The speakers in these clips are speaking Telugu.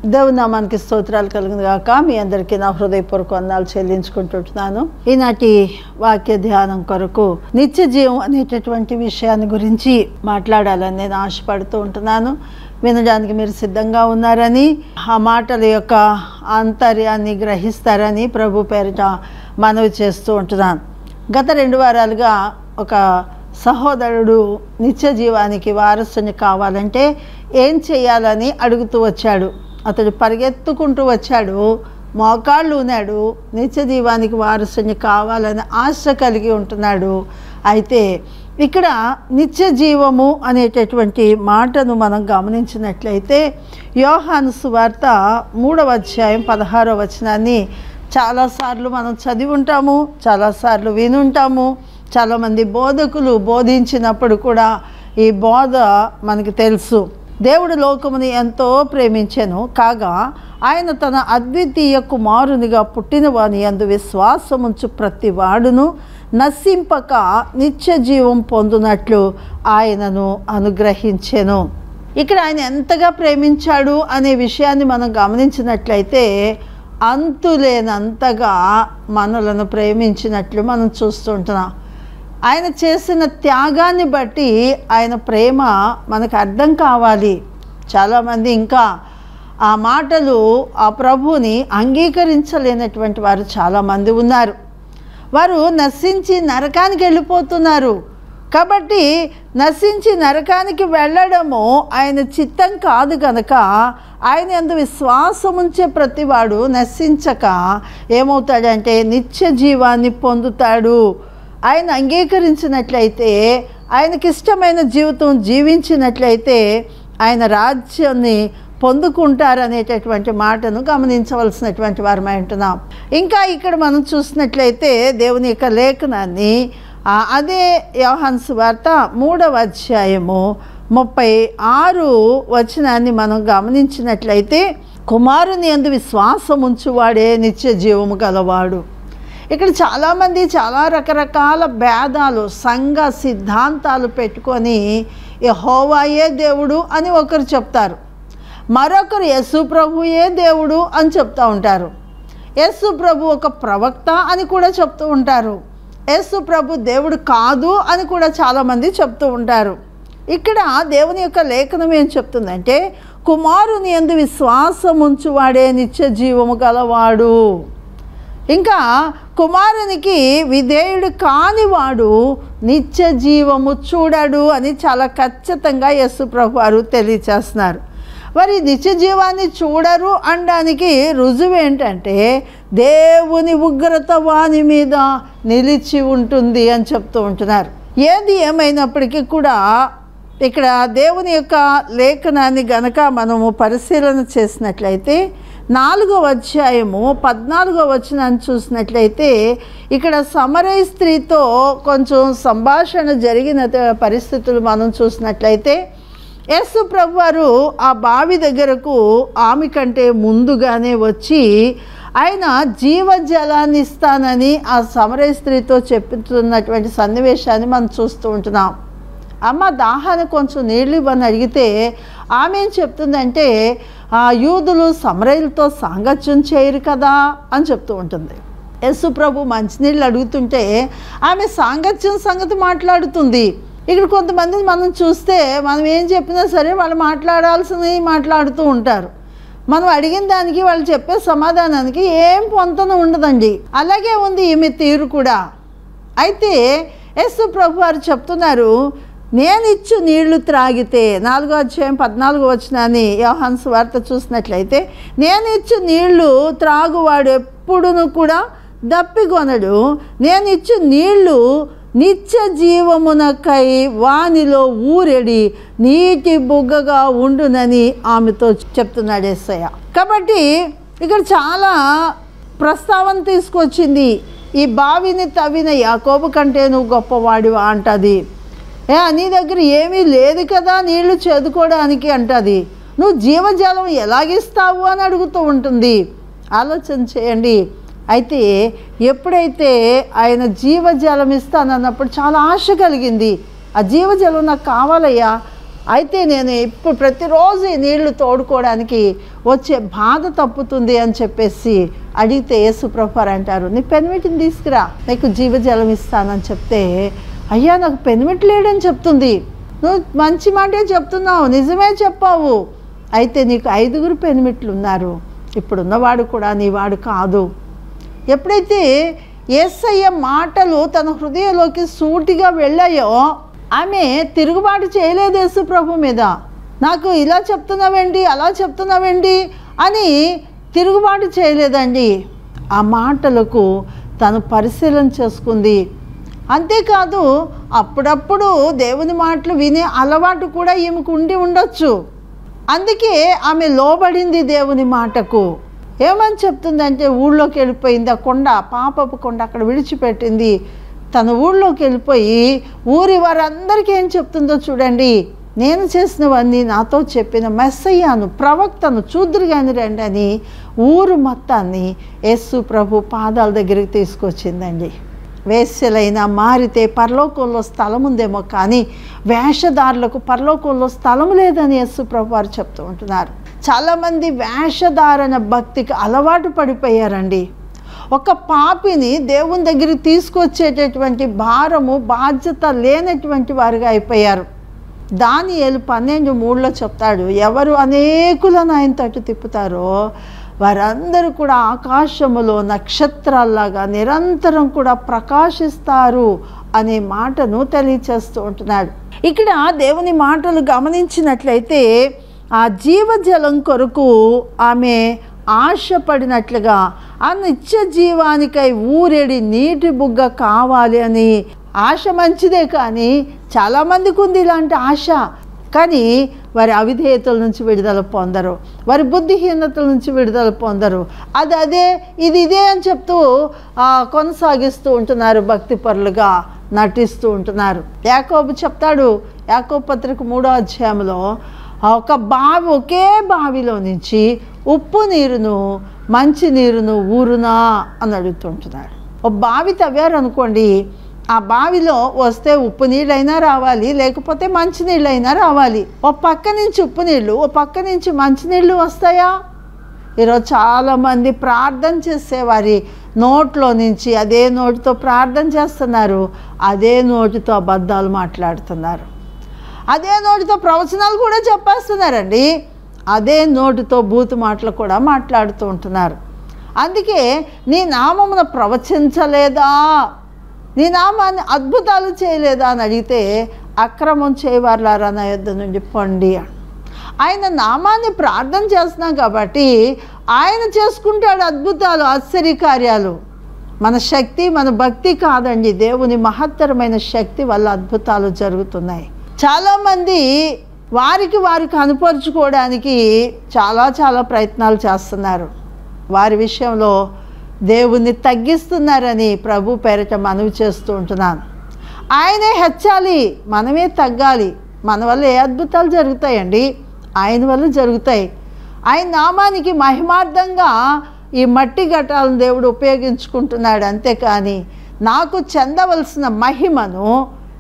దేవుని నామానికి స్తోత్రాలు కలిగింది కాక మీ అందరికీ నా హృదయపూర్వక వందాలు చెల్లించుకుంటుంటున్నాను ఈనాటి వాక్య ధ్యానం కొరకు నిత్య జీవం అనేటటువంటి విషయాన్ని గురించి మాట్లాడాలని నేను ఆశపడుతూ ఉంటున్నాను వినడానికి మీరు సిద్ధంగా ఉన్నారని ఆ మాటల యొక్క ఆంతర్యాన్ని గ్రహిస్తారని ప్రభు పేరిట మనవి చేస్తూ ఉంటున్నాను గత రెండు వారాలుగా ఒక సహోదరుడు నిత్య జీవానికి వారసుని కావాలంటే ఏం చేయాలని అడుగుతూ వచ్చాడు అతడు పరిగెత్తుకుంటూ వచ్చాడు మోకాళ్ళు ఉన్నాడు నిత్య జీవానికి వారసుని కావాలని ఆశ కలిగి ఉంటున్నాడు అయితే ఇక్కడ నిత్య జీవము అనేటటువంటి మాటను మనం గమనించినట్లయితే యోహాను సువార్త మూడవ అధ్యాయం పదహారవ వచనాన్ని చాలాసార్లు మనం చదివి ఉంటాము చాలాసార్లు వినుంటాము చాలామంది బోధకులు బోధించినప్పుడు కూడా ఈ బోధ మనకి తెలుసు దేవుడు లోకముని ఎంతో ప్రేమించెను కాగా ఆయన తన అద్వితీయ కుమారునిగా పుట్టిన వాని అందు విశ్వాసముంచు ప్రతి వాడును నశింపక నిత్య జీవం పొందునట్లు ఆయనను అనుగ్రహించెను ఇక్కడ ఆయన ఎంతగా ప్రేమించాడు అనే విషయాన్ని మనం గమనించినట్లయితే అంతులేనంతగా మనలను ప్రేమించినట్లు మనం చూస్తుంటున్నాం ఆయన చేసిన త్యాగాన్ని బట్టి ఆయన ప్రేమ మనకు అర్థం కావాలి చాలామంది ఇంకా ఆ మాటలు ఆ ప్రభువుని అంగీకరించలేనటువంటి వారు చాలామంది ఉన్నారు వారు నశించి నరకానికి వెళ్ళిపోతున్నారు కాబట్టి నశించి నరకానికి వెళ్ళడము ఆయన చిత్తం కాదు కనుక ఆయన ఎందు విశ్వాసం ఉంచే ప్రతివాడు నశించక ఏమవుతాడంటే నిత్య జీవాన్ని పొందుతాడు ఆయన అంగీకరించినట్లయితే ఆయనకి ఇష్టమైన జీవితం జీవించినట్లయితే ఆయన రాజ్యాన్ని పొందుకుంటారనేటటువంటి మాటను గమనించవలసినటువంటి వారమై ఉంటున్నాం ఇంకా ఇక్కడ మనం చూసినట్లయితే దేవుని యొక్క లేఖనాన్ని ఆ, అదే యోహాన్స్ వార్త మూడవ అధ్యాయము ముప్పై ఆరు వచనాన్ని మనం గమనించినట్లయితే కుమారుని అందు విశ్వాసం ఉంచువాడే నిత్య జీవము గలవాడు ఇక్కడ చాలామంది చాలా రకరకాల భేదాలు సంఘ సిద్ధాంతాలు పెట్టుకొని యెహోవాయే దేవుడు అని ఒకరు చెప్తారు మరొకరు యేసు ప్రభుయే దేవుడు అని చెప్తూ ఉంటారు యేసు ప్రభు ఒక ప్రవక్త అని కూడా చెప్తూ ఉంటారు యేసు ప్రభు దేవుడు కాదు అని కూడా చాలామంది చెప్తూ ఉంటారు ఇక్కడ దేవుని యొక్క లేఖనం ఏం చెప్తుందంటే కుమారుని ఎందు విశ్వాసం ఉంచువాడే నిత్య జీవము గలవాడు ఇంకా కుమారునికి విధేయుడు కానివాడు నిత్య జీవము చూడడు అని చాలా ఖచ్చితంగా యస్సు ప్రభు వారు తెలియచేస్తున్నారు మరి నిత్య జీవాన్ని చూడరు అనడానికి రుజువు ఏంటంటే దేవుని ఉగ్రత వాని మీద నిలిచి ఉంటుంది అని చెప్తూ ఉంటున్నారు ఏది ఏమైనప్పటికీ కూడా ఇక్కడ దేవుని యొక్క లేఖనాన్ని గనక మనము పరిశీలన చేసినట్లయితే నాలుగో అధ్యాయము పద్నాలుగో వచనాన్ని చూసినట్లయితే ఇక్కడ సమరయ స్త్రీతో కొంచెం సంభాషణ జరిగిన త- పరిస్థితులు మనం చూసినట్లయితే యేసు ప్రభు వారు ఆ బావి దగ్గరకు ఆమె కంటే ముందుగానే వచ్చి ఆయన జీవజలాన్ని ఇస్తానని ఆ సమరయ స్త్రీతో చెప్తున్నటువంటి సన్నివేశాన్ని మనం చూస్తూ ఉంటున్నాం అమ్మ దాహాన్ని కొంచెం నీళ్ళు ఇవ్వని అడిగితే ఆమె ఏం చెప్తుందంటే ఆ యూదులు సమరయులతో సాంగత్యం చేయరు కదా అని చెప్తూ ఉంటుంది యేసు ప్రభు మంచినీళ్ళు అడుగుతుంటే ఆమె సాంగత్యం సంగతి మాట్లాడుతుంది ఇక్కడ కొంతమందిని మనం చూస్తే మనం ఏం చెప్పినా సరే వాళ్ళు మాట్లాడాల్సినవి మాట్లాడుతూ ఉంటారు మనం అడిగిన దానికి వాళ్ళు చెప్పే సమాధానానికి ఏం పొంతన ఉండదండి అలాగే ఉంది ఈమె తీరు కూడా అయితే యేసు ప్రభు వారు చెప్తున్నారు నేను ఇచ్చు నీళ్లు త్రాగితే నాలుగో అధ్యాయం పద్నాలుగో వచ్చినాన్ని యోహాన్స్ వార్త చూసినట్లయితే నేను ఇచ్చు నీళ్లు త్రాగువాడు ఎప్పుడును కూడా దప్పికొనడు నేను ఇచ్చు నీళ్లు నిత్య జీవమునకై వానిలో ఊరెడి నీటి బుగ్గగా ఉండునని ఆమెతో చెప్తున్నాడు ఎస్సయ్య కాబట్టి ఇక్కడ చాలా ప్రస్తావన తీసుకొచ్చింది ఈ బావిని తవ్విన యాకోబు కంటే నువ్వు గొప్పవాడివా అంటది ఏ నీ దగ్గర ఏమీ లేదు కదా నీళ్లు చేదుకోవడానికి అంటది నువ్వు జీవజలం ఎలాగిస్తావు అని అడుగుతూ ఉంటుంది ఆలోచన చేయండి అయితే ఎప్పుడైతే ఆయన జీవజలం ఇస్తానన్నప్పుడు చాలా ఆశ కలిగింది ఆ జీవజలం నాకు కావాలయ్యా అయితే నేను ఇప్పుడు ప్రతిరోజు ఈ నీళ్లు తోడుకోవడానికి వచ్చే బాధ తప్పుతుంది అని చెప్పేసి అడిగితే యేసుప్రభారు అంటారు నీ పెనిమిటిని తీసుకురా నీకు జీవజలం ఇస్తానని చెప్తే అయ్యా నాకు పెనిమిటి లేడని చెప్తుంది నువ్వు మంచి మాటే చెప్తున్నావు నిజమే చెప్పావు అయితే నీకు ఐదుగురు పెనిమిట్లు ఉన్నారు ఇప్పుడున్నవాడు కూడా నీవాడు కాదు ఎప్పుడైతే ఏసయ్య మాటలు తన హృదయంలోకి సూటిగా వెళ్ళాయో ఆమె తిరుగుబాటు చేయలేదు యేసు ప్రభు మీద నాకు ఇలా చెప్తున్నావేంటి అలా చెప్తున్నావేంటి అని తిరుగుబాటు చేయలేదండి ఆ మాటలకు తను పరిశీలన చేసుకుంది అంతేకాదు అప్పుడప్పుడు దేవుని మాటలు వినే అలవాటు కూడా ఈమెకు ఉండి ఉండొచ్చు అందుకే ఆమె లోబడింది దేవుని మాటకు ఏమని చెప్తుందంటే ఊళ్ళోకి వెళ్ళిపోయింది ఆ కొండ పాపపు కొండ అక్కడ విడిచిపెట్టింది తన ఊళ్ళోకి వెళ్ళిపోయి ఊరి వారందరికీ ఏం చెప్తుందో చూడండి నేను చేసినవన్నీ నాతో చెప్పిన మెస్సయ్యాను ప్రవక్తను చూద్దరు కానీ రండి అని ఊరు మొత్తాన్ని యేసు ప్రభు పాదాల దగ్గరికి తీసుకొచ్చిందండి వేశ్యలైనా మారితే పరలోకంలో స్థలం ఉందేమో కానీ వేషధారులకు పరలోకంలో స్థలం లేదని యేసు ప్రభు వారు చెప్తూ ఉంటున్నారు చాలామంది వేషధారణ భక్తికి అలవాటు పడిపోయారండి ఒక పాపిని దేవుని దగ్గరికి తీసుకొచ్చేటటువంటి భారము బాధ్యత లేనటువంటి వారుగా అయిపోయారు దాని ఏలు పన్నెండు మూడులో చెప్తాడు ఎవరు అనేకులను ఆయన తట్టు తిప్పుతారో వారందరూ కూడా ఆకాశములో నక్షత్రాల్లాగా నిరంతరం కూడా ప్రకాశిస్తారు అనే మాటను తెలియచేస్తూ ఉంటున్నాడు ఇక్కడ దేవుని మాటలు గమనించినట్లయితే ఆ జీవజలం కొరకు ఆమె ఆశపడినట్లుగా ఆ నిత్య జీవానికై ఊరేడి నీటి బుగ్గ కావాలి అని ఆశ మంచిదే కానీ చాలామందికి ఉంది ఇలాంటి ఆశ కానీ వారి అవిధేయతల నుంచి విడుదల పొందరు వారి బుద్ధిహీనతల నుంచి విడుదల పొందరు అది అదే ఇది ఇదే అని చెప్తూ ఆ, కొనసాగిస్తూ ఉంటున్నారు భక్తి పరులుగా నటిస్తూ ఉంటున్నారు యాకోబు చెప్తాడు యాకోబు పత్రిక మూడో అధ్యాయంలో ఆ ఒక బావి ఒకే బావిలో నుంచి ఉప్పు నీరును మంచి నీరును ఊరునా అని అడుగుతుంటున్నాడు ఒక బావి తవ్వారనుకోండి ఆ బావిలో వస్తే ఉప్పు నీళ్ళైనా రావాలి లేకపోతే మంచి నీళ్ళైనా రావాలి ఓ పక్క నుంచి ఉప్పు నీళ్ళు ఓ పక్క నుంచి మంచి నీళ్ళు వస్తాయా ఈరోజు చాలామంది ప్రార్థన చేసేవారి నోట్లో నుంచి అదే నోటితో ప్రార్థన చేస్తున్నారు అదే నోటితో అబద్ధాలు మాట్లాడుతున్నారు అదే నోటితో ప్రవచనాలు కూడా చెప్పేస్తున్నారండి అదే నోటితో బూతు మాటలు కూడా మాట్లాడుతూ ఉంటున్నారు అందుకే నీ నామమున ప్రవచించలేదా నీ నామాన్ని అద్భుతాలు చేయలేదా అని అడిగితే అక్రమం చేయవారులారా నా యొద్ద నుండి పొండి అని ఆయన నామాన్ని ప్రార్థన చేస్తున్నాం కాబట్టి ఆయన చేసుకుంటాడు అద్భుతాలు ఆశ్చర్యకార్యాలు మన శక్తి మన భక్తి కాదండి దేవుని మహత్తరమైన శక్తి వల్ల అద్భుతాలు జరుగుతున్నాయి చాలామంది వారికి వారికి అనుపరుచుకోవడానికి చాలా చాలా ప్రయత్నాలు చేస్తున్నారు వారి విషయంలో దేవుణ్ణి తగ్గిస్తున్నారని ప్రభు పేరిట మనవి చేస్తూ ఉంటున్నాను ఆయనే హెచ్చాలి మనమే తగ్గాలి మన వల్ల ఏ అద్భుతాలు జరుగుతాయండి ఆయన వల్ల జరుగుతాయి ఆయన నామానికి మహిమార్థంగా ఈ మట్టి ఘటాలను దేవుడు ఉపయోగించుకుంటున్నాడు అంతేకాని నాకు చెందవలసిన మహిమను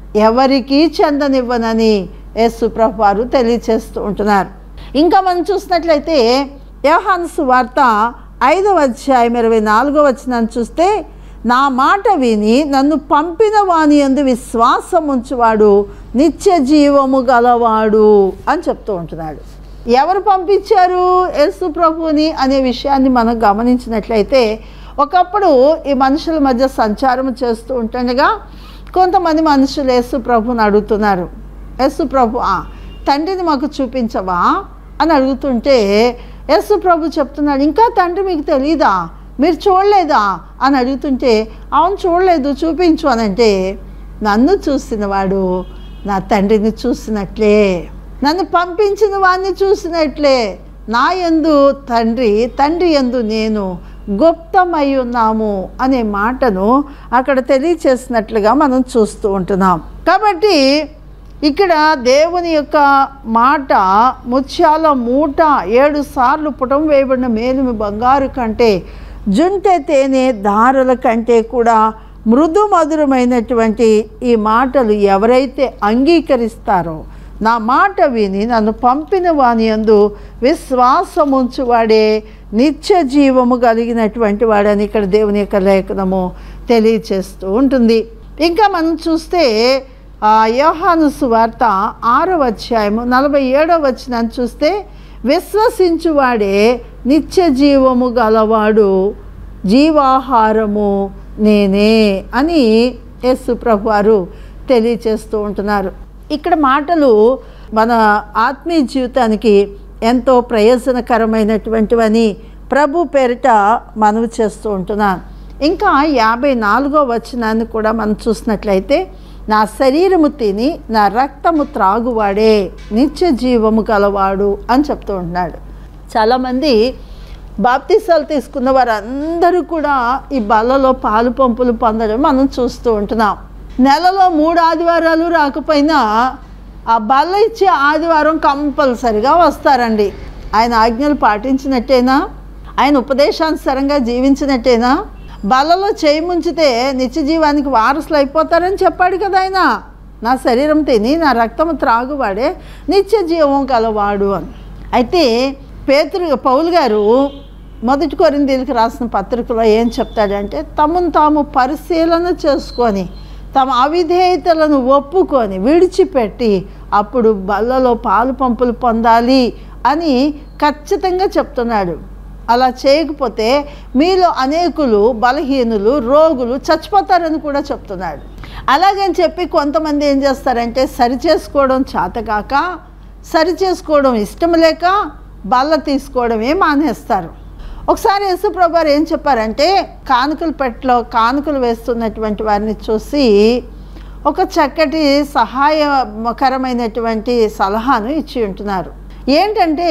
ఎవరికీ చెందనివ్వనని యేసు ప్రభు వారు తెలియచేస్తూ ఉంటున్నారు ఇంకా మనం చూసినట్లయితే యోహాను సువార్త ఐదవ అధ్యాయం ఇరవై నాలుగో వచనాన్ని చూస్తే నా మాట విని నన్ను పంపిన వాని యందు విశ్వాసం ఉంచువాడు నిత్య జీవము గలవాడు అని చెప్తూ ఉంటున్నాడు ఎవరు పంపించారు యేసు ప్రభుని అనే విషయాన్ని మనం గమనించినట్లయితే ఒకప్పుడు ఈ మనుషుల మధ్య సంచారం చేస్తూ ఉంటుండగా కొంతమంది మనుషులు యేసు ప్రభుని అడుగుతున్నారు యేసు ప్రభు "ఆ, తండ్రిని మాకు చూపించవా అని అడుగుతుంటే యేసు ప్రభు చెప్తున్నాడు ఇంకా తండ్రి మీకు తెలీదా మీరు చూడలేదా అని అడుగుతుంటే అవును చూడలేదు చూపించు అని అంటే నన్ను చూసినవాడు నా తండ్రిని చూసినట్లే నన్ను పంపించిన వాడిని చూసినట్లే నా యందు తండ్రి తండ్రి యందు నేను గుప్తమై ఉన్నాము అనే మాటను అక్కడ తెలియచేసినట్లుగా మనం చూస్తూ ఉంటున్నాం కాబట్టి ఇక్కడ దేవుని యొక్క మాట ముత్యాల మూట ఏడు సార్లు పుటం వేయబడిన మేలుమి బంగారు కంటే జుంటె తేనె దారుల కంటే కూడా మృదు మధురమైనటువంటి ఈ మాటలు ఎవరైతే అంగీకరిస్తారో నా మాట విని నన్ను పంపిన వాని యందు విశ్వాసముంచువాడే నిత్య జీవము కలిగినటువంటి వాడని ఇక్కడ దేవుని యొక్క లేఖనము తెలియచేస్తూ ఉంటుంది ఇంకా మనం చూస్తే ఆ యోహాను సువార్త ఆరవ అధ్యాయము నలభై ఏడవ వచనాన్ని చూస్తే విశ్వసించువాడే నిత్య జీవము గలవాడు జీవాహారము నేనే అని యేసు ప్రభు వారు తెలియచేస్తూ ఉంటున్నారు ఇక్కడ మాటలు మన ఆత్మీయ జీవితానికి ఎంతో ప్రయోజనకరమైనటువంటివని ప్రభు పేరిట మనవి చేస్తూ ఉంటున్నాను ఇంకా యాభై నాలుగో వచనాన్ని కూడా మనం చూసినట్లయితే నా శరీరము తిని నా రక్తము త్రాగువాడే నిత్య జీవము గలవాడు అని చెప్తూ ఉంటున్నాడు చాలామంది బాప్తిసాలు తీసుకున్న వారందరూ కూడా ఈ బల్లలో పాలు పంపులు పొందడం మనం చూస్తూ ఉంటున్నాం నెలలో మూడు ఆదివారాలు రాకపోయినా ఆ బల్ల ఇచ్చే ఆదివారం కంపల్సరిగా వస్తారండి ఆయన ఆజ్ఞలు పాటించినట్టేనా ఆయన ఉపదేశానుసారంగా జీవించినట్టేనా బలలో చేయి ముంచితే నిత్య జీవానికి వారసులు అయిపోతారని చెప్పాడు కదా ఆయన నా శరీరం తిని నా రక్తము త్రాగువాడే నిత్య జీవం గలవాడు అని అయితే పేతురు పౌలు గారు మొదటి కొరిందీలకు రాసిన పత్రికలో ఏం చెప్తాడంటే తమను తాము పరిశీలన చేసుకొని తమ అవిధేయతలను ఒప్పుకొని విడిచిపెట్టి అప్పుడు బల్లలో పాలు పంపులు పొందాలి అని ఖచ్చితంగా చెప్తున్నాడు అలా చేయకపోతే మీలో అనేకులు బలహీనులు రోగులు చచ్చిపోతారని కూడా చెప్తున్నాడు అలాగని చెప్పి కొంతమంది ఏం చేస్తారంటే సరి చేసుకోవడం చేతకాక సరి చేసుకోవడం ఇష్టం లేక బల్ల తీసుకోవడమే మానేస్తారు ఒకసారి యేసుప్రభు వారు ఏం చెప్పారంటే కానుకల పెట్టలో కానుకలు వేస్తున్నటువంటి వారిని చూసి ఒక చక్కటి సహాయకరమైనటువంటి సలహాను ఇచ్చి ఉంటున్నారు ఏంటంటే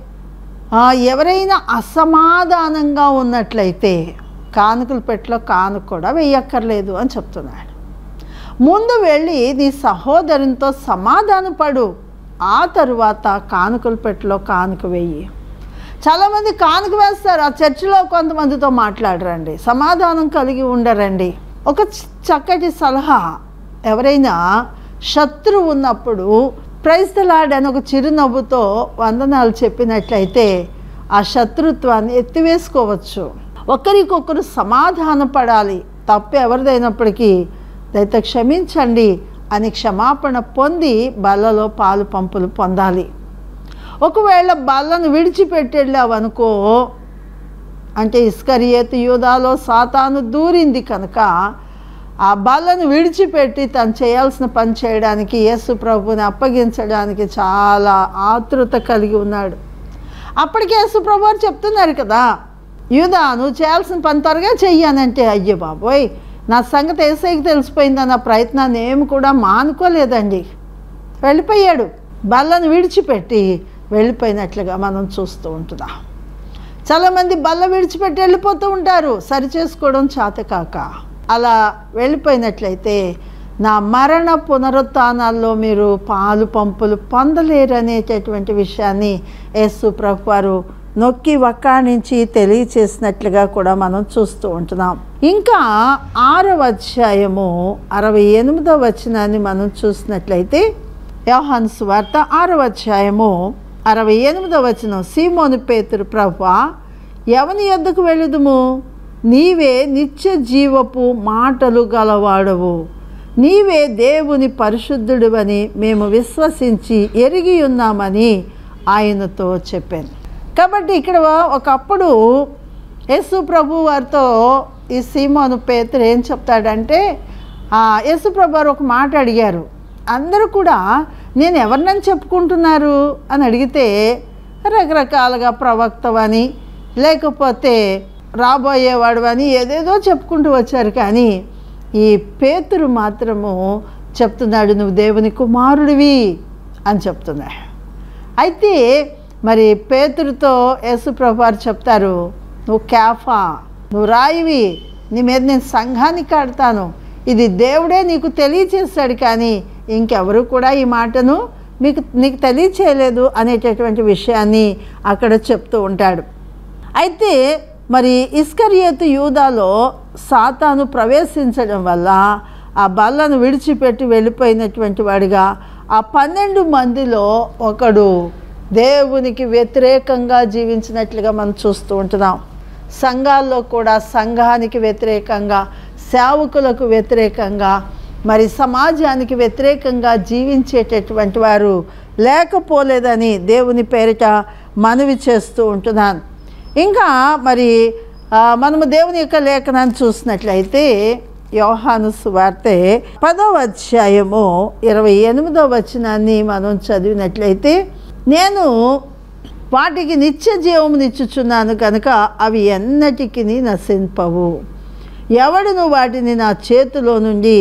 ఆ, ఎవరైనా అసమాధానంగా ఉన్నట్లయితే కానుకల పెట్టలో కానుక కూడా వేయక్కర్లేదు అని చెప్తున్నాడు ముందు వెళ్ళి నీ సహోదరునితో సమాధానపడు ఆ తరువాత కానుకల పెట్టలో కానుక వెయ్యి చాలామంది కానుక వేస్తారు ఆ చర్చిలో కొంతమందితో మాట్లాడరండి సమాధానం కలిగి ఉండరండి ఒక చ- చక్కటి సలహా ఎవరైనా శత్రువు ఉన్నప్పుడు ప్రైస్తలాడ్ అని ఒక చిరునవ్వుతో వందనాలు చెప్పినట్లయితే ఆ శత్రుత్వాన్ని ఎత్తివేసుకోవచ్చు ఒకరికొకరు సమాధాన పడాలి తప్పు ఎవరిదైనప్పటికీ దయతో క్షమించండి అని క్షమాపణ పొంది బల్లలో పాలు పంపులు పొందాలి ఒకవేళ బల్లను విడిచిపెట్టెళ్ళావనుకో అంటే ఇస్కరియేతు యూదాలో సాతాను దూరింది కనుక ఆ బల్లను విడిచిపెట్టి తను చేయాల్సిన పని చేయడానికి యేసు ప్రభుని అప్పగించడానికి చాలా ఆతృత కలిగి ఉన్నాడు అప్పటికే యేసు ప్రభు వారు చెప్తున్నారు కదా యూదా నువ్వు చేయాల్సిన పని త్వరగా చెయ్యానంటే అయ్యో బాబోయ్ నా సంగతి ఏసైకి తెలిసిపోయిందన్న ప్రయత్నాన్ని ఏమి కూడా మానుకోలేదండి వెళ్ళిపోయాడు బల్లను విడిచిపెట్టి వెళ్ళిపోయినట్లుగా మనం చూస్తూ ఉంటున్నాం చాలామంది బల్ల విడిచిపెట్టి వెళ్ళిపోతూ ఉంటారు సరి చేసుకోవడం చేతకాక అలా వెళ్ళిపోయినట్లయితే నా మరణ పునరుత్నాల్లో మీరు పాలు పంపులు పొందలేరనేటటువంటి విషయాన్ని యేసు ప్రభు వారు నొక్కి వక్కాణించి తెలియచేసినట్లుగా కూడా మనం చూస్తూ ఉంటున్నాం ఇంకా ఆరవ అధ్యాయము అరవై ఎనిమిదవ వచనాన్ని మనం చూసినట్లయితే యోహాను సువార్త ఆరవ అధ్యాయము అరవై ఎనిమిదవ వచనం సీమోను పేతురు ప్రభా ఎవని యొద్దకు వెళ్ళుదుము నీవే నిత్య జీవపు మాటలు గలవాడవు నీవే దేవుని పరిశుద్ధుడివని మేము విశ్వసించి ఎరిగి ఉన్నామని ఆయనతో చెప్పాను కాబట్టి ఇక్కడ ఒకప్పుడు యేసు ప్రభు వారితో ఈ సీమోను పేతురు ఏం చెప్తాడంటే ఆ, యేసు ప్రభు వారు ఒక మాట అడిగారు అందరూ కూడా నేను ఎవరినని చెప్పుకుంటున్నారు అని అడిగితే రకరకాలుగా ప్రవక్తవని లేకపోతే రాబోయేవాడు అని ఏదేదో చెప్పుకుంటూ వచ్చారు కానీ ఈ పేతురు మాత్రము చెప్తున్నాడు నువ్వు దేవుని కుమారుడివి అని చెప్తున్నాడు అయితే మరి పేతురుతో యేసుప్రభు వారు చెప్తారు నువ్వు క్యాఫా నువ్వు రాయివి నీ మీద నేను సంఘాన్ని కడతాను ఇది దేవుడే నీకు తెలియచేస్తాడు కానీ ఇంకెవరు కూడా ఈ మాటను మీకు నీకు తెలియచేయలేదు అనేటటువంటి విషయాన్ని అక్కడ చెప్తూ ఉంటాడు అయితే మరి ఇస్కరియేతు యూదాలో సాతాను ప్రవేశించడం వల్ల ఆ బల్లను విడిచిపెట్టి వెళ్ళిపోయినటువంటి వాడిగా ఆ పన్నెండు మందిలో ఒకడు దేవునికి వ్యతిరేకంగా జీవించినట్లుగా మనం చూస్తూ ఉంటున్నాం సంఘాల్లో కూడా సంఘానికి వ్యతిరేకంగా సేవకులకు వ్యతిరేకంగా మరి సమాజానికి వ్యతిరేకంగా జీవించేటటువంటి వారు లేకపోలేదని దేవుని పేరిట మనవి చేస్తూ ఉంటున్నాను ఇంకా మరి ఆ, మనము దేవుని యొక్క లేఖనాన్ని చూసినట్లయితే యోహాను సువార్తె పదవ అధ్యాయము ఇరవై ఎనిమిదవ వచనాన్ని మనం చదివినట్లయితే నేను వాటికి నిత్య జీవమునిచ్చుచున్నాను కనుక అవి ఎన్నటికి నశింపవు ఎవడును వాటిని నా చేతిలో నుండి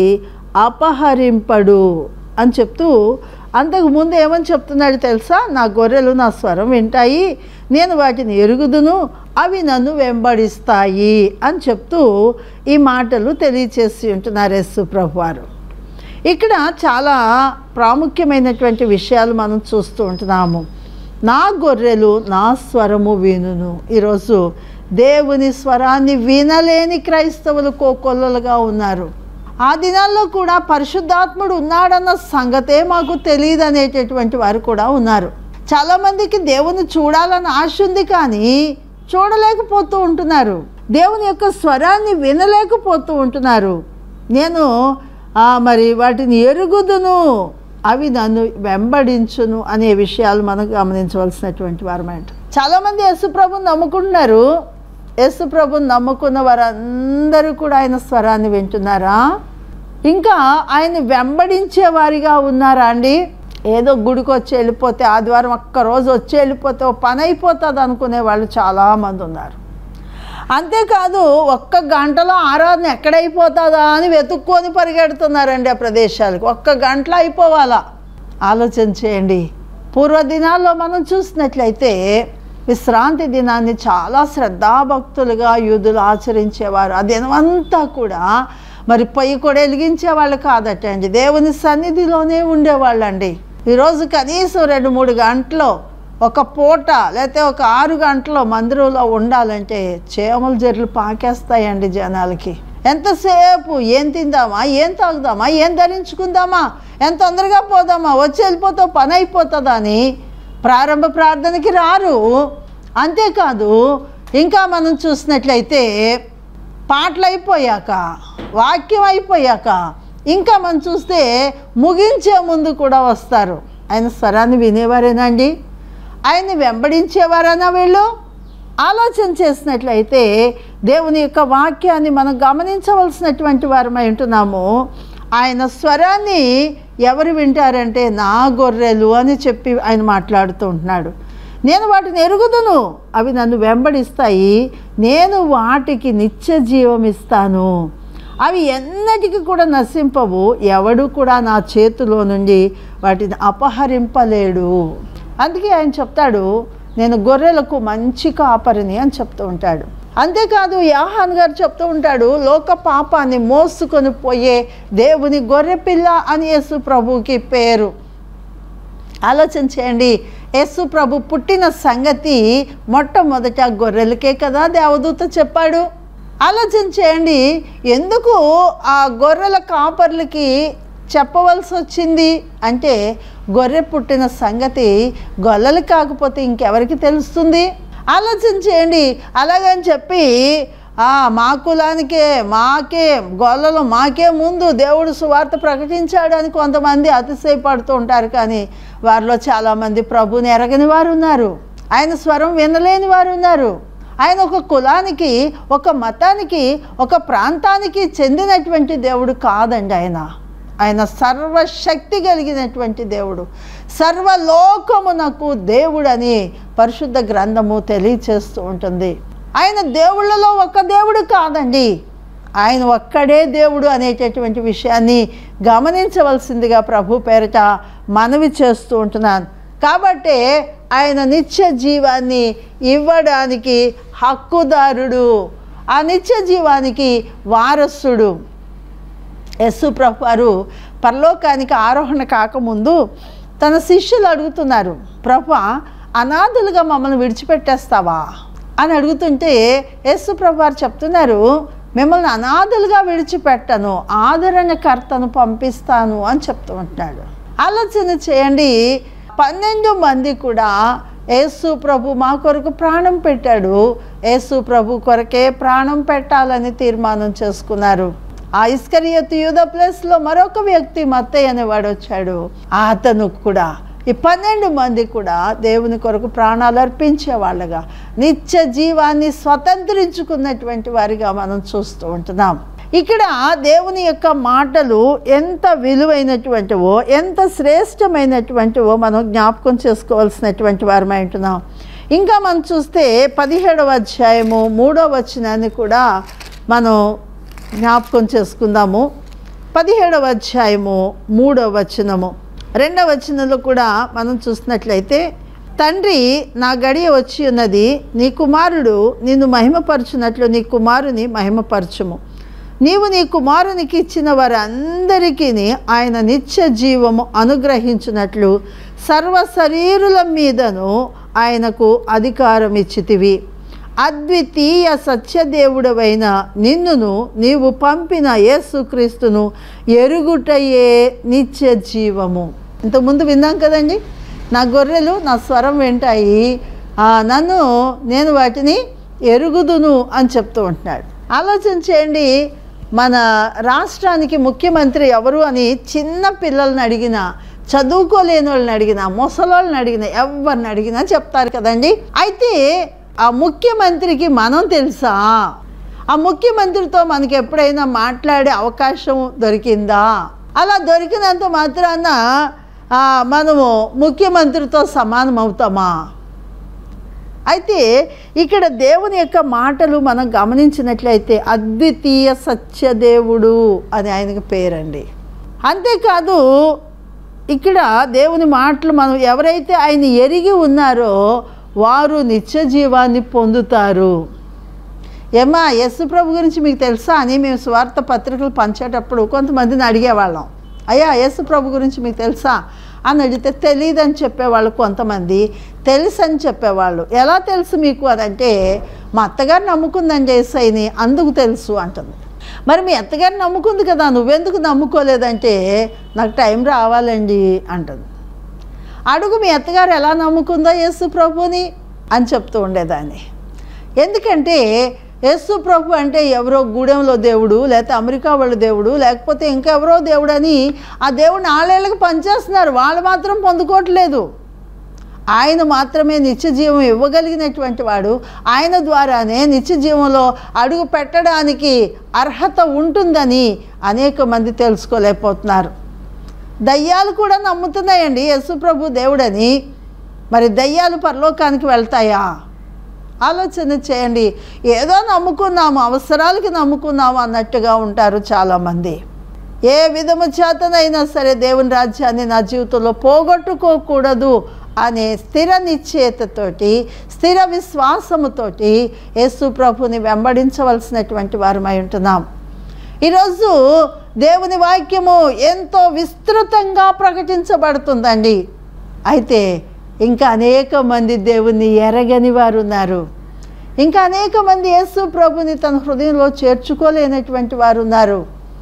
అపహరింపడు అని చెప్తూ అంతకు ముందు ఏమని చెప్తున్నాడు తెలుసా నా గొర్రెలు నా స్వరం వింటాయి నేను వాటిని ఎరుగుదును అవి నన్ను వెంబడిస్తాయి అని చెప్తూ ఈ మాటలు తెలియచేసి ఉంటున్నారు యస్సు ప్రభు వారు ఇక్కడ చాలా ప్రాముఖ్యమైనటువంటి విషయాలు మనం చూస్తూ ఉంటున్నాము నా గొర్రెలు నా స్వరము వినును ఈరోజు దేవుని స్వరాన్ని వినలేని క్రైస్తవులు కోకొల్లలుగా ఉన్నారు ఆ దినాల్లో కూడా పరిశుద్ధాత్ముడు ఉన్నాడన్న సంగతే మాకు తెలియదు అనేటటువంటి వారు కూడా ఉన్నారు చాలామందికి దేవుని చూడాలని ఆశ ఉంది కానీ చూడలేకపోతూ ఉంటున్నారు దేవుని యొక్క స్వరాన్ని వినలేకపోతూ ఉంటున్నారు నేను ఆ, మరి వాటిని ఎరుగుదును అవి నన్ను వెంబడించును అనే విషయాలు మనం గమనించవలసినటువంటి వారమాట చాలామంది యేసుప్రభుని నమ్ముకుంటున్నారు యేసుప్రభుని నమ్ముకున్న వారందరూ కూడా ఆయన స్వరాన్ని వింటున్నారా ఇంకా ఆయన వెంబడించే వారిగా ఉన్నారా అండి ఏదో గుడికి వచ్చి వెళ్ళిపోతే ఆదివారం ఒక్క రోజు వచ్చి వెళ్ళిపోతే ఓ పని అయిపోతుంది అనుకునే వాళ్ళు చాలామంది ఉన్నారు అంతేకాదు ఒక్క గంటలో ఆరాధన ఎక్కడైపోతుందా అని వెతుక్కొని పరిగెడుతున్నారండి ఆ ప్రదేశాలకు ఒక్క గంటలో అయిపోవాలా ఆలోచన చేయండి పూర్వదినాల్లో మనం చూసినట్లయితే విశ్రాంతి దినాన్ని చాలా శ్రద్ధాభక్తులుగా యూదులు ఆచరించేవారు ఆ దినమంతా కూడా మరి పొయ్యి కూడా వెలిగించే వాళ్ళు కాదట అండి దేవుని సన్నిధిలోనే ఉండేవాళ్ళండి ఈరోజు కనీసం రెండు మూడు గంటలు ఒక పూట లేకపోతే ఒక ఆరు గంటలు మందిరంలో ఉండాలంటే చేమలు జర్లు పాకేస్తాయండి జనాలకి ఎంతసేపు ఏం తిందామా ఏం తాగుదామా ఏం ధరించుకుందామా ఎంత తొందరగా పోదామా వచ్చి వెళ్ళిపోతే పని అయిపోతుందా అని ప్రారంభ ప్రార్థనకి రారు అంతేకాదు ఇంకా మనం చూసినట్లయితే పాటలు అయిపోయాక వాక్యం అయిపోయాక ఇంకా మనం చూస్తే ముగించే ముందు కూడా వస్తారు ఆయన స్వరాన్ని వినేవారేనండి ఆయన్ని వెంబడించేవారనా వీళ్ళు ఆలోచన చేసినట్లయితే దేవుని యొక్క వాక్యాన్ని మనం గమనించవలసినటువంటి వారమై ఉంటున్నాము ఆయన స్వరాన్ని ఎవరు వింటారంటే నా గొర్రెలు అని చెప్పి ఆయన మాట్లాడుతూ ఉంటున్నాడు నేను వాటిని ఎరుగుదును అవి నన్ను వెంబడిస్తాయి నేను వాటికి నిత్య జీవం ఇస్తాను అవి ఎన్నటికి కూడా నశింపవు ఎవడు కూడా నా చేతిలో నుండి వాటిని అపహరింపలేడు అందుకే ఆయన చెప్తాడు నేను గొర్రెలకు మంచి కాపరిని అని చెప్తూ ఉంటాడు అంతేకాదు యాహాన్ గారు చెప్తూ ఉంటాడు లోక పాపాన్ని మోసుకొని పోయే దేవుని గొర్రె పిల్ల అని యేసు ప్రభువుకి పేరు ఆలోచన చేయండి యేసు ప్రభు పుట్టిన సంగతి మొట్టమొదట గొర్రెలకే కదా దేవదూత చెప్పాడు ఆలోచన చేయండి ఎందుకు ఆ గొర్రెల కాపర్లకి చెప్పవలసి వచ్చింది అంటే గొర్రె పుట్టిన సంగతి గొల్లలు కాకపోతే ఇంకెవరికి తెలుస్తుంది ఆలోచన చేయండి అలాగని చెప్పి "ఆ, మా కులానికే మాకే గొల్లలు మాకే ముందు దేవుడు సువార్త ప్రకటించాడు అని కొంతమంది అతిశయపడుతూ ఉంటారు కానీ వారిలో చాలామంది ప్రభుని ఎరగని వారు ఉన్నారు ఆయన స్వరం వినలేని వారు ఉన్నారు ఆయన ఒక కులానికి ఒక మతానికి ఒక ప్రాంతానికి చెందినటువంటి దేవుడు కాదండి ఆయన ఆయన సర్వశక్తి కలిగినటువంటి దేవుడు సర్వలోకమునకు దేవుడని పరిశుద్ధ గ్రంథము తెలియచేస్తూ ఉంటుంది ఆయన దేవుళ్ళలో ఒక దేవుడు కాదండి ఆయన ఒక్కడే దేవుడు అనేటటువంటి విషయాన్ని గమనించవలసిందిగా ప్రభు పేరిట మనవి చేస్తూ ఉంటున్నాను కాబట్టి ఆయన నిత్య జీవాన్ని ఇవ్వడానికి హక్కుదారుడు ఆ నిత్య జీవానికి వారసుడు యస్సు ప్రభు వారు పరలోకానికి ఆరోహణ కాకముందు తన శిష్యులు అడుగుతున్నారు ప్రభు అనాథులుగా మమ్మల్ని విడిచిపెట్టేస్తావా అని అడుగుతుంటే యస్సు ప్రభు వారు చెప్తున్నారు మిమ్మల్ని అనాథులుగా విడిచిపెట్టను ఆదరణకర్తను పంపిస్తాను అని చెప్తూ ఉంటున్నాడు ఆలోచన చేయండి పన్నెండు మంది కూడా యేసు ప్రభు మా కొరకు ప్రాణం పెట్టాడు యేసు ప్రభు కొరకే ప్రాణం పెట్టాలని తీర్మానం చేసుకున్నారు ఆ ఇస్కరియత్ యూద ప్లేస్లో మరొక వ్యక్తి మత్తయ్య అనేవాడు వచ్చాడు అతను కూడా ఈ పన్నెండు మంది కూడా దేవుని కొరకు ప్రాణాలు అర్పించే వాళ్ళగా నిత్య జీవాన్ని స్వతంత్రించుకున్నటువంటి వారిగా మనం చూస్తూ ఉంటున్నాం ఇక్కడ దేవుని యొక్క మాటలు ఎంత విలువైనటువంటివో ఎంత శ్రేష్టమైనటువంటివో మనం జ్ఞాపకం చేసుకోవాల్సినటువంటి వారమై ఉంటున్నాం ఇంకా మనం చూస్తే పదిహేడవ అధ్యాయము మూడవ వచనాన్ని కూడా మనం జ్ఞాపకం చేసుకుందాము పదిహేడవ అధ్యాయము మూడవ వచనము రెండవ వచనంలో కూడా మనం చూసినట్లయితే తండ్రి నా గడియ వచ్చి ఉన్నది నీ కుమారుడు నిన్ను మహిమపరచునట్లు నీ కుమారుని మహిమపరచుము నీవు నీ కుమారునికి ఇచ్చిన వారందరికీ ఆయన నిత్య జీవము అనుగ్రహించినట్లు సర్వ శరీరుల మీదను ఆయనకు అధికారం ఇచ్చితివి అద్వితీయ సత్యదేవుడవైన నిన్నును నీవు పంపిన యేసుక్రీస్తును ఎరుగుటయే నిత్య జీవము ఇంతకుముందు విన్నాం కదండి నా గొర్రెలు నా స్వరం వింటాయి ఆ, నన్ను నేను వాటిని ఎరుగుదును అని చెప్తూ ఉంటున్నాడు ఆలోచన చేయండి మన రాష్ట్రానికి ముఖ్యమంత్రి ఎవరు అని చిన్న పిల్లల్ని అడిగినా చదువుకోలేని వాళ్ళని అడిగినా ముసలోళ్ళని అడిగినా ఎవరిని అడిగినా చెప్తారు కదండి అయితే ఆ ముఖ్యమంత్రికి మనం తెలుసా ఆ ముఖ్యమంత్రితో మనకి ఎప్పుడైనా మాట్లాడే అవకాశం దొరికిందా అలా దొరికినంత మాత్రాన ఆ, మనము ముఖ్యమంత్రితో సమానం అవుతామా అయితే ఇక్కడ దేవుని యొక్క మాటలు మనం గమనించినట్లయితే అద్వితీయ సత్యదేవుడు అని ఆయనకి పేరండి అంతేకాదు ఇక్కడ దేవుని మాటలు మనం ఎవరైతే ఆయన ఎరిగి ఉన్నారో వారు నిత్య జీవాన్ని పొందుతారు ఏమా యస్సు ప్రభు గురించి మీకు తెలుసా అని మేము స్వార్థ పత్రికలు పంచేటప్పుడు కొంతమందిని అడిగేవాళ్ళం అయ్యా యేసు ప్రభు గురించి మీకు తెలుసా అని అడిగితే తెలియదని చెప్పేవాళ్ళు కొంతమంది తెలుసు అని చెప్పేవాళ్ళు ఎలా తెలుసు మీకు అదంటే మా అత్తగారు నమ్ముకుందని చేసాయిని అందుకు తెలుసు అంటుంది మరి మీ అత్తగారు నమ్ముకుంది కదా నువ్వెందుకు నమ్ముకోలేదంటే నాకు టైం రావాలండి అంటుంది అడుగు మీ అత్తగారు ఎలా నమ్ముకుందో యేసు ప్రభుని అని చెప్తూ ఉండేదాన్ని ఎందుకంటే యేసు ప్రభు అంటే ఎవరో గూడెంలో దేవుడు లేకపోతే అమెరికా వాళ్ళ దేవుడు లేకపోతే ఇంకెవరో దేవుడు అని ఆ దేవుడిని ఆళ్ళేళ్ళకి పనిచేస్తున్నారు వాళ్ళు మాత్రం పొందుకోవట్లేదు ఆయన మాత్రమే నిత్య జీవం ఇవ్వగలిగినటువంటి వాడు ఆయన ద్వారానే నిత్య జీవంలో అడుగు పెట్టడానికి అర్హత ఉంటుందని అనేక మంది తెలుసుకోలేకపోతున్నారు దయ్యాలు కూడా నమ్ముతున్నాయండి యేసు ప్రభు దేవుడని మరి దయ్యాలు పరలోకానికి వెళ్తాయా ఆలోచన చేయండి ఏదో నమ్ముకున్నాము అవసరాలకి నమ్ముకున్నాము అన్నట్టుగా ఉంటారు చాలామంది ఏ విధము చేతనైనా సరే దేవుని రాజ్యాన్ని నా జీవితంలో పోగొట్టుకోకూడదు అనే స్థిర నిశ్చయతతోటి స్థిర విశ్వాసముతోటి యేసు ప్రభుని వెంబడించవలసినటువంటి వారమై ఉంటున్నాం ఈరోజు దేవుని వాక్యము ఎంతో విస్తృతంగా ప్రకటించబడుతుందండి అయితే ఇంకా అనేక మంది దేవుణ్ణి ఎరగని వారు ఉన్నారు ఇంకా అనేక మంది యేసు ప్రభుని తన హృదయంలో చేర్చుకోలేనటువంటి వారు ఉన్నారు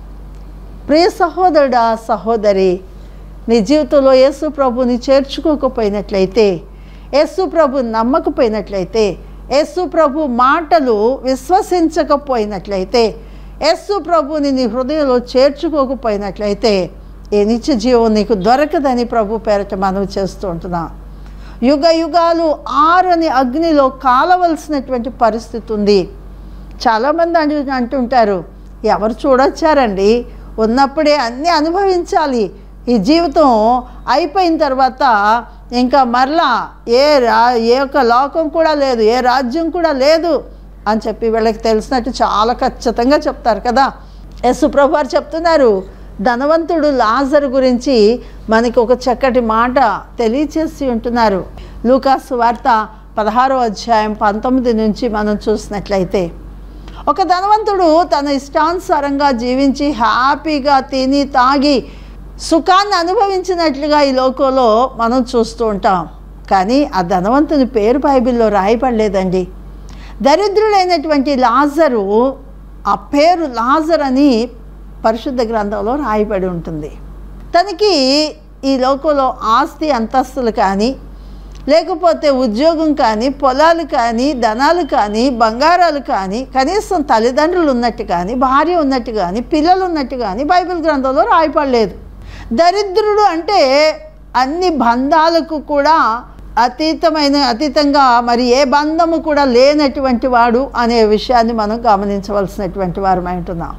ప్రియ సహోదరుడా సహోదరి నీ జీవితంలో యేసు ప్రభుని చేర్చుకోకపోయినట్లయితే యేసు ప్రభు నమ్మకపోయినట్లయితే యేసు ప్రభు మాటలు విశ్వసించకపోయినట్లయితే యేసు ప్రభుని నీ హృదయంలో చేర్చుకోకపోయినట్లయితే ఏ నిత్య జీవం నీకు దొరకదని ప్రభు పేరట మనవి చేస్తూ ఉంటున్నాం యుగ యుగాలు ఆరని అగ్నిలో కాలవలసినటువంటి పరిస్థితి ఉంది చాలామంది అంటు అంటుంటారు ఎవరు చూడొచ్చారండి ఉన్నప్పుడే అన్నీ అనుభవించాలి ఈ జీవితం అయిపోయిన తర్వాత ఇంకా మరలా ఏ రా ఏ ఒక్క లోకం కూడా లేదు ఏ రాజ్యం కూడా లేదు అని చెప్పి వీళ్ళకి తెలిసినట్టు చాలా ఖచ్చితంగా చెప్తారు కదా యశుప్రభు వారు చెప్తున్నారు ధనవంతుడు లాజరు గురించి మనకి ఒక చక్కటి మాట తెలియచేసి ఉంటున్నారు లూకాసు వార్త పదహారో అధ్యాయం పంతొమ్మిది నుంచి మనం చూసినట్లయితే ఒక ధనవంతుడు తన ఇష్టానుసారంగా జీవించి హ్యాపీగా తిని తాగి సుఖాన్ని అనుభవించినట్లుగా ఈ లోకంలో మనం చూస్తూ ఉంటాం కానీ ఆ ధనవంతుని పేరు బైబిల్లో రాయబడలేదండి దరిద్రుడైనటువంటి లాజరు ఆ పేరు లాజర్ అని పరిశుద్ధ గ్రంథంలో రాయబడి ఉంటుంది తనకి ఈ లోకంలో ఆస్తి అంతస్తులు కానీ లేకపోతే ఉద్యోగం కానీ పొలాలు కానీ ధనాలు కానీ బంగారాలు కానీ కనీసం తల్లిదండ్రులు ఉన్నట్టు కానీ భార్య ఉన్నట్టు కానీ పిల్లలు ఉన్నట్టు కానీ బైబిల్ గ్రంథంలో రాయపడలేదు దరిద్రుడు అంటే అన్ని బంధాలకు కూడా అతీతమైన అతీతంగా మరి ఏ బంధము కూడా లేనటువంటి వాడు అనే విషయాన్ని మనం గమనించవలసినటువంటి వారమై ఉంటున్నాం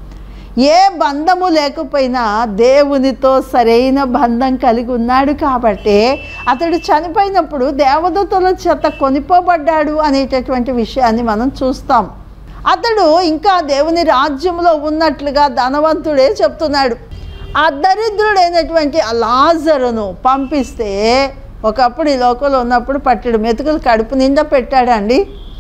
ఏ బంధము లేకపోయినా దేవునితో సరైన బంధం కలిగి ఉన్నాడు కాబట్టి అతడు చనిపోయినప్పుడు దేవదూతల చేత కొనిపోబడ్డాడు అనేటటువంటి విషయాన్ని మనం చూస్తాం అతడు ఇంకా దేవుని రాజ్యంలో ఉన్నట్లుగా ధనవంతుడే చెప్తున్నాడు ఆ దరిద్రుడైనటువంటి ఆ లాజరును పంపిస్తే ఒకప్పుడు ఈ లోకంలో ఉన్నప్పుడు పట్టెడు మెతుకులు కడుపు నిండా పెట్టాడండి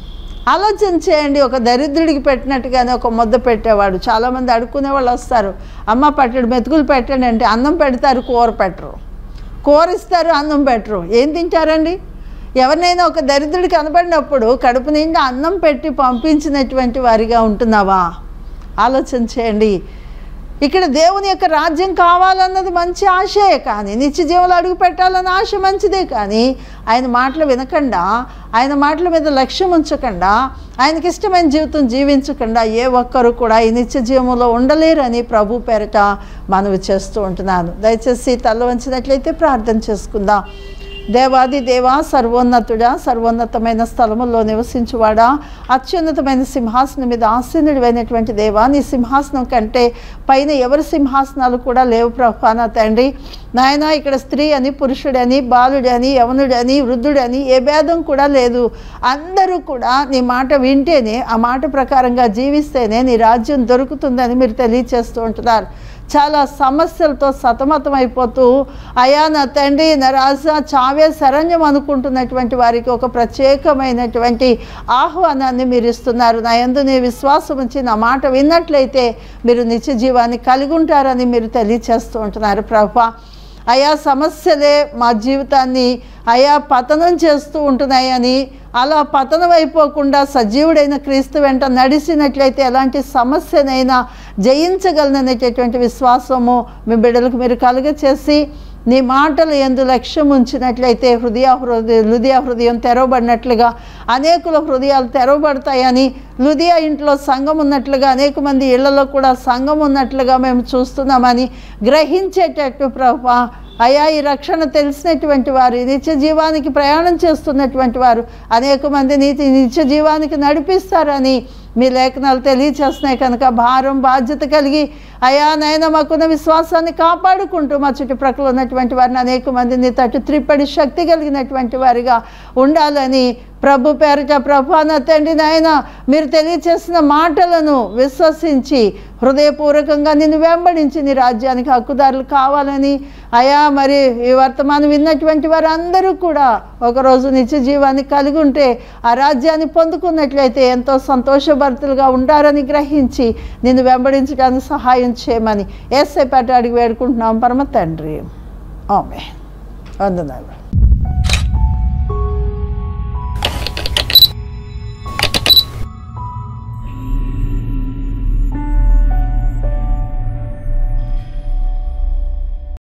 ఆలోచన చేయండి ఒక దరిద్రుడికి పెట్టినట్టుగానే ఒక ముద్ద పెట్టేవాడు చాలామంది అడుక్కునే వాళ్ళు వస్తారు అమ్మ పట్టెడు మెతుకులు పెట్టండి అంటే అన్నం పెడతారు కూర పెట్టరు కూర ఇస్తారు అన్నం పెట్టరు ఏం తింటారండి ఎవరినైనా ఒక దరిద్రుడు కనబడినప్పుడు కడుపు నిండా అన్నం పెట్టి పంపించినటువంటి వారిగా ఉంటున్నావా ఆలోచన చేయండి ఇక్కడ దేవుని యొక్క రాజ్యం కావాలన్నది మంచి ఆశే కానీ నిత్య జీవులు అడుగు పెట్టాలన్న ఆశ మంచిదే కానీ ఆయన మాటలు వినకుండా ఆయన మాటల మీద లక్ష్యం ఉంచకుండా ఆయనకి ఇష్టమైన జీవితం జీవించకుండా ఏ ఒక్కరు కూడా ఈ నిత్య జీవంలో ఉండలేరని ప్రభు పేరట మనవి చేస్తూ ఉంటున్నాను దయచేసి తల వంచినట్లయితే ప్రార్థన చేసుకుందాం దేవాది దేవా సర్వోన్నతుడా సర్వోన్నతమైన స్థలములో నివసించువాడా అత్యున్నతమైన సింహాసనం మీద ఆసీనుడివైనటువంటి దేవా నీ సింహాసనం కంటే పైన ఎవరి సింహాసనాలు కూడా లేవు ప్రభా నా తండ్రి నాయన ఇక్కడ స్త్రీ అని పురుషుడని బాలుడని యవనుడని వృద్ధుడని ఏ భేదం కూడా లేదు అందరూ కూడా నీ మాట వింటేనే ఆ మాట ప్రకారంగా జీవిస్తేనే నీ రాజ్యం దొరుకుతుందని మీరు తెలియచేస్తూ ఉంటున్నారు చాలా సమస్యలతో సతమతం అయిపోతూ అయా నా తండ్రి నా రాజా చావే శరణ్యం అనుకుంటున్నటువంటి వారికి ఒక ప్రత్యేకమైనటువంటి ఆహ్వానాన్ని మీరు ఇస్తున్నారు నా యందు నీ విశ్వాసం ఉంచి నా మాట విన్నట్లయితే మీరు నిత్య జీవాన్ని కలిగి ఉంటారని మీరు తెలియచేస్తూ ఉంటున్నారు ప్రభా అయా సమస్యలే మా జీవితాన్ని అయా పతనం చేస్తూ ఉంటున్నాయని అలా పతనం అయిపోకుండా సజీవుడైన క్రీస్తు వెంట నడిచినట్లయితే ఎలాంటి సమస్యనైనా జయించగలననేటటువంటి విశ్వాసము మీ బిడ్డలకు మీరు కలుగచేసి నీ మాటలు ఎందు లక్ష్యం ఉంచినట్లయితే హృదయ హృదయ హృదయ హృదయం తెరవబడినట్లుగా అనేకుల హృదయాలు తెరవబడతాయని లుదియా ఇంట్లో సంఘం ఉన్నట్లుగా అనేక మంది ఇళ్లలో కూడా సంఘం ఉన్నట్లుగా మేము చూస్తున్నామని గ్రహించేటట్టు ప్రభా అయా ఈ రక్షణ తెలిసినటువంటి వారు ఈ నిత్య జీవానికి ప్రయాణం చేస్తున్నటువంటి వారు అనేక మంది నీతి నిత్య జీవానికి నడిపిస్తారని మీ లేఖనాలు తెలియచేస్తున్నాయి కనుక భారం బాధ్యత కలిగి అయా నైనా మాకున్న విశ్వాసాన్ని కాపాడుకుంటూ మా చుట్టుప్రక్కల ఉన్నటువంటి వారిని అనేక మందిని తట్టు త్రిప్పడి శక్తి కలిగినటువంటి వారిగా ఉండాలని ప్రభు పేరిట ప్రభు నా తండ్రి నాయన మీరు తెలియచేసిన మాటలను విశ్వసించి హృదయపూర్వకంగా నిన్ను వెంబడించి నీ రాజ్యానికి హక్కుదారులు కావాలని అయా మరి ఈ వర్తమానం విన్నటువంటి వారందరూ కూడా ఒకరోజు నిత్య జీవాన్ని కలిగి ఉంటే ఆ రాజ్యాన్ని పొందుకున్నట్లయితే ఎంతో సంతోషభరితులుగా ఉంటారని గ్రహించి నిన్ను వెంబడించడానికి సహాయం చేయమని ఏసై పేట అడిగి వేడుకుంటున్నాం పరమ తండ్రి ఆమె వందనాలు